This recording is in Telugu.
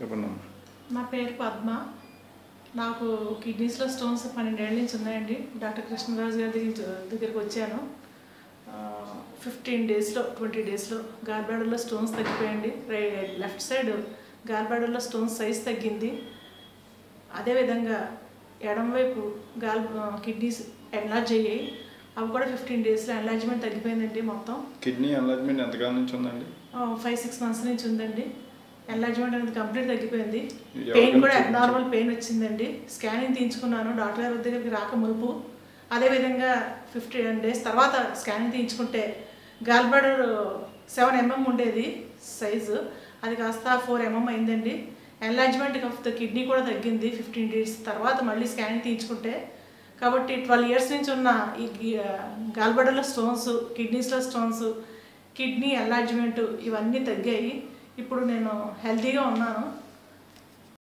చెప్పండి అమ్మా నా పేరు పద్మ నాకు కిడ్నీస్లో స్టోన్స్ పన్నెండేళ్ళ నుంచి ఉన్నాయండి డాక్టర్ కృష్ణరాజు గారి దగ్గర దగ్గరికి వచ్చాను ఫిఫ్టీన్ డేస్లో ట్వంటీ డేస్లో గాల్బాడర్లో స్టోన్స్ తగ్గిపోయండి రై లెఫ్ట్ సైడ్ గాల్బాడర్లో స్టోన్స్ సైజ్ తగ్గింది అదేవిధంగా ఎడంవైపు గాల్ కిడ్నీస్ ఎన్లార్జ్ అయ్యాయి అవి కూడా ఫిఫ్టీన్ డేస్లో ఎన్లార్జ్మెంట్ తగ్గిపోయిందండి మొత్తం కిడ్నీ ఎన్లాజ్మెంట్ ఎంతకాలం నుంచి ఉందండి ఫైవ్ సిక్స్ మంత్స్ నుంచి ఉందండి ఎన్లార్జ్మెంట్ అనేది కంప్లీట్ తగ్గిపోయింది ఎవరికైనా పెయిన్ కూడా చూపించు. అబ్నార్మల్ పెయిన్ వచ్చిందండి స్కానింగ్ తీయించుకున్నాను డాక్టర్ గారి దగ్గరికి రాక మునుపు అదేవిధంగా ఫిఫ్టీన్ డేస్ తర్వాత స్కానింగ్ తీయించుకుంటే గాల్బ్లాడర్ సెవెన్ ఎంఎం ఉండేది సైజు అది కాస్త ఫోర్ ఎంఎం అయిందండి ఎన్లార్జ్మెంట్ ఆఫ్ ద కిడ్నీ కూడా తగ్గింది ఫిఫ్టీన్ డేస్ తర్వాత మళ్ళీ స్కానింగ్ తీయించుకుంటే కాబట్టి ట్వెల్వ్ ఇయర్స్ నుంచి ఉన్న ఈ గాల్బడలో స్టోన్స్ కిడ్నీస్లో స్టోన్స్ కిడ్నీ ఎన్లార్జ్మెంట్ ఇవన్నీ తగ్గాయి ఇప్పుడు నేను హెల్తీగా ఉన్నాను